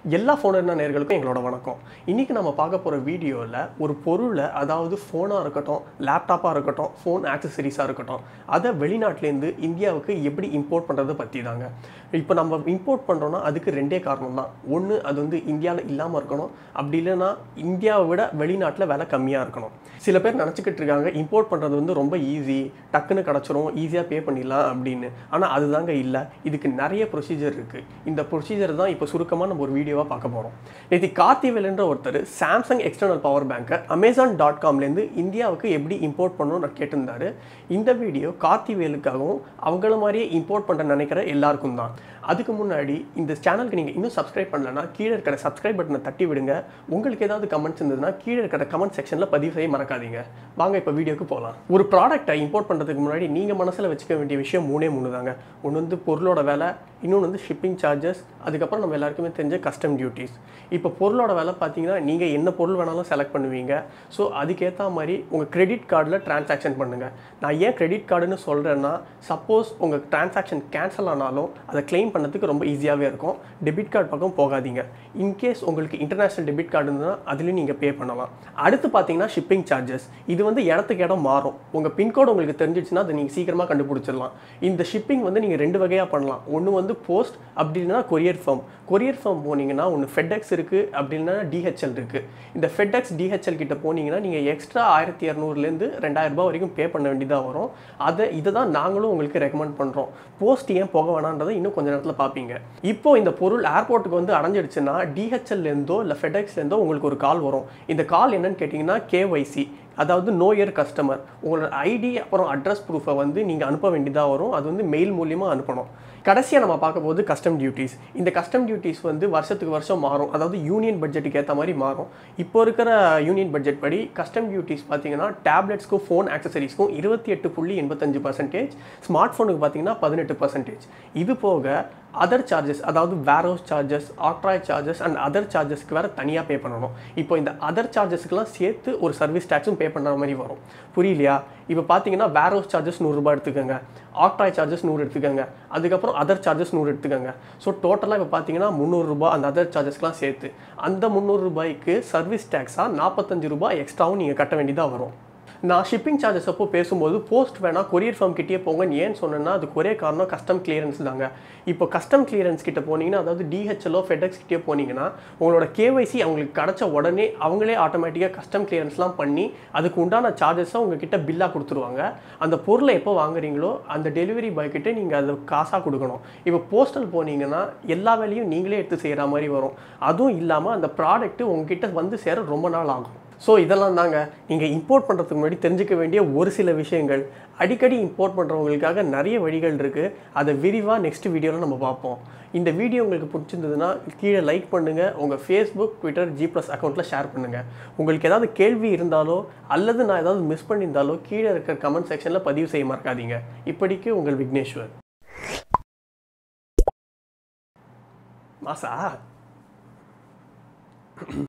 எல்லா ஃபோனர் நேர்களுக்கும் எங்களோட வணக்கம் இன்றைக்கி நம்ம பார்க்க போகிற வீடியோவில் ஒரு பொருளை அதாவது ஃபோனாக இருக்கட்டும் லேப்டாப்பாக இருக்கட்டும் ஃபோன் ஆக்சசரிஸாக இருக்கட்டும் அதை வெளிநாட்டிலேருந்து இந்தியாவுக்கு எப்படி இம்போர்ட் பண்ணுறதை பற்றி தாங்க இப்போ நம்ம இம்போர்ட் பண்ணுறோன்னா அதுக்கு ரெண்டே காரணம் தான் ஒன்று அது வந்து இந்தியாவில் இல்லாமல் இருக்கணும் அப்படி இல்லைன்னா இந்தியாவை விட வெளிநாட்டில் விலை கம்மியாக இருக்கணும் சில பேர் நினச்சிக்கிட்டு இருக்காங்க இம்போர்ட் பண்ணுறது வந்து ரொம்ப ஈஸி டக்குன்னு கிடச்சிரும் ஈஸியாக பே பண்ணிடலாம் அப்படின்னு ஆனால் அதுதாங்க இல்லை இதுக்கு நிறைய ப்ரொசீஜர் இருக்குது இந்த ப்ரொசீஜர் தான் இப்போ சுருக்கமாக நம்ம ஒரு வீடியோவாக பார்க்க போகிறோம் நேற்று கார்த்திவேலுன்ற ஒருத்தர் சாம்சங் எக்ஸ்டர்னல் பவர் பேங்கை அமேசான் டாட் காம்லேருந்து இந்தியாவுக்கு எப்படி இம்போர்ட் பண்ணணும்னு கேட்டிருந்தாரு இந்த வீடியோ கார்த்திவேலுக்காகவும் அவங்கள மாதிரியே இம்போர்ட் பண்ண நினைக்கிற எல்லாருக்கும் தான் அதுக்கு முன்னாடி இந்த சேனலுக்கு நீங்கள் இன்னும் சப்ஸ்கிரைப் பண்ணலன்னா கீழே இருக்கிற சப்ஸ்கிரைப் பட்டனை தட்டி விடுங்க உங்களுக்கு ஏதாவது கமெண்ட்ஸ் இருந்ததுன்னா கீழே இருக்கிற கமெண்ட் செக்ஷனில் பதிவு செய்ய மறக்காதீங்க வாங்க இப்போ வீடியோக்கு போகலாம் ஒரு ப்ராடக்ட்டை இம்போர்ட் பண்ணுறதுக்கு முன்னாடி நீங்கள் மனசில் வச்சுக்க வேண்டிய விஷயம் மூணே மூணு தாங்க ஒன்று வந்து பொருளோட விலை இன்னொன்று வந்து ஷிப்பிங் சார்ஜஸ் அதுக்கப்புறம் நம்ம எல்லாருக்குமே தெரிஞ்ச கஸ்டம் டியூட்டிஸ் இப்போ பொருளோட விலை பார்த்தீங்கன்னா நீங்கள் என்ன பொருள் வேணாலும் செலக்ட் பண்ணுவீங்க ஸோ அதுக்கேற்ற மாதிரி உங்கள் கிரெடிட் கார்டில் டிரான்சாக்ஷன் பண்ணுங்கள் நான் ஏன் கிரெடிட் கார்டுன்னு சொல்கிறேன்னா சப்போஸ் உங்கள் டிரான்சாக்ஷன் கேன்சல் ஆனாலும் அதை கிளைம் பண்ணதுக்கு ரொம்ப ஈஸியாகவே இருக்கும் டெபிட் கார்டு பக்கம் போகாதீங்க இன்கேஸ் உங்களுக்கு இன்டர்நேஷ்னல் டெபிட் கார்டு இருந்ததுன்னா அதுலேயும் நீங்கள் பே பண்ணலாம் அடுத்து பார்த்தீங்கன்னா ஷிப்பிங் சார்ஜஸ் இது வந்து இடத்துக்கு இடம் மாறும் உங்கள் பின்கோடு உங்களுக்கு தெரிஞ்சிச்சுன்னா அதை நீங்கள் சீக்கிரமாக கண்டுபிடிச்சிடலாம் இந்த ஷிப்பிங் வந்து நீங்கள் ரெண்டு வகையாக பண்ணலாம் ஒன்று வந்து போஸ்ட் அப்படி இல்லைன்னா கொரியர் ஃபார்ம் கொரியர் ஃபார்ம் போனீங்கன்னா ஒன்று ஃபெட்எக்ஸ் இருக்குது அப்படி இல்லைன்னா டிஹெச்எல் இருக்குது இந்த ஃபெட்எக்ஸ் டிஹெச்எல் கிட்ட போனீங்கன்னா நீங்கள் எக்ஸ்ட்ரா ஆயிரத்தி இரநூறுலேருந்து ரெண்டாயிரம் ரூபாய் வரைக்கும் பே பண்ண வேண்டியதாக வரும் அதை இதை தான் நாங்களும் உங்களுக்கு ரெக்கமெண்ட் பண்ணுறோம் போஸ்ட் ஏன் போக வேணான்றதை இன்னும் கொஞ்ச நேரத்தில் பார்ப்பீங்க இப்போ இந்த பொருள் ஏர்போர்ட்டுக்கு வந்து அடைஞ்சிடுச்சுன்னா டிஹெச்எல்லேருந்தோ இல்லை ஃபெட்எக்ஸ்லேருந்தோ உங்களுக்கு ஒரு கால் வரும் இந்த கால் என்னன்னு கேட்டிங்கன்னா கேஒய்சி அதாவது நோ இயர் கஸ்டமர் உங்களோட ஐடி அப்புறம் அட்ரஸ் ப்ரூஃபை வந்து நீங்கள் அனுப்ப வேண்டியதாக வரும் அது வந்து மெயில் மூலியமாக அனுப்பணும் கடைசியாக நம்ம பார்க்க போது கஸ்டம் டியூட்டிஸ் இந்த கஸ்டம் டியூட்டிஸ் வந்து வருஷத்துக்கு வருஷம் மாறும் அதாவது யூனியன் பட்ஜெட்டுக்கு ஏற்ற மாதிரி மாறும் இப்போ இருக்கிற யூனியன் பட்ஜெட் படி கஸ்டம் டியூட்டிஸ் பார்த்தீங்கன்னா டேப்லெட்ஸ்க்கும் ஃபோன் ஆக்சசரிஸ்க்கும் இருபத்தி எட்டு புள்ளி எண்பத்தஞ்சு பர்சன்டேஜ் ஸ்மார்ட் ஃபோனுக்கு பார்த்தீங்கன்னா பதினெட்டு பர்சன்டேஜ் இது போக அதர் சார்ஜஸ் அதாவது various charges octroi charges and other சார்ஜஸ்க்கு வேறு தனியாக பே பண்ணணும் இப்போ இந்த அதர் சார்ஜஸ்க்குலாம் சேர்த்து ஒரு சர்வீஸ் டேக்ஸும் பே பண்ணுற மாதிரி வரும் புரியலையா இப்போ பார்த்தீங்கன்னா வேரோஸ் சார்ஜஸ் நூறுரூபா எடுத்துக்கோங்க ஆக்ட்ராய் சார்ஜஸ் நூறு எடுத்துக்கோங்க அதுக்கப்புறம் அதர் சார்ஜஸ் நூறு எடுத்துக்கோங்க ஸோ டோட்டலாக இப்போ பார்த்தீங்கன்னா முந்நூறுரூபா அந்த அதர் சார்ஜஸ்க்குலாம் சேர்த்து அந்த முந்நூறுரூபாய்க்கு சர்வீஸ் டேக்ஸாக நாற்பத்தஞ்சு ரூபாய் எக்ஸ்ட்ராவும் நீங்கள் கட்ட வேண்டியதாக வரும் நான் ஷிப்பிங் சார்ஜஸ் அப்போ பேசும்போது போஸ்ட் வேணால் கொரியர் ஃபார்ம் கிட்டே போங்கன்னு ஏன்னு சொன்னேன்னா அதுக்கு ஒரே காரணம் கஸ்டம் கிளியரன்ஸ் தாங்க இப்போ கஸ்டம் கிளியரன்ஸ் கிட்ட போனீங்கன்னா அதாவது டிஹெச்எல்ஓ ஃபெடெக்ஸ் கிட்டே போனீங்கன்னா உங்களோட கேவைசி அவங்களுக்கு கிடச்ச உடனே அவங்களே ஆட்டோமேட்டிக்காக கஸ்டம் கிளியரன்ஸ்லாம் பண்ணி அதுக்கு உண்டான சார்ஜஸை உங்ககிட்ட பில்லாக கொடுத்துருவாங்க அந்த பொருளை எப்போ வாங்குறீங்களோ அந்த டெலிவரி பாய் கிட்டே நீங்கள் அதை காசாக கொடுக்கணும் இப்போ போஸ்டல் போனீங்கன்னா எல்லா வேலையும் நீங்களே எடுத்து செய்கிற மாதிரி வரும் அதுவும் இல்லாமல் அந்த ப்ராடக்ட்டு உங்ககிட்ட வந்து சேர ரொம்ப நாள் ஆகும் ஸோ இதெல்லாம் தாங்க நீங்கள் இம்போர்ட் பண்ணுறதுக்கு முன்னாடி தெரிஞ்சுக்க வேண்டிய ஒரு சில விஷயங்கள் அடிக்கடி இம்போர்ட் பண்ணுறவங்களுக்காக நிறைய வழிகள் இருக்குது அதை விரிவாக நெக்ஸ்ட் வீடியோவில் நம்ம பார்ப்போம் இந்த வீடியோ உங்களுக்கு பிடிச்சிருந்ததுன்னா கீழே லைக் பண்ணுங்கள் உங்கள் ஃபேஸ்புக் ட்விட்டர் ஜி ப்ளஸ் அக்கௌண்ட்டில் ஷேர் பண்ணுங்கள் உங்களுக்கு ஏதாவது கேள்வி இருந்தாலோ அல்லது நான் ஏதாவது மிஸ் பண்ணியிருந்தாலோ கீழே இருக்கிற கமெண்ட் செக்ஷனில் பதிவு செய்ய மறக்காதீங்க இப்படிக்கு உங்கள் விக்னேஸ்வர் மாசா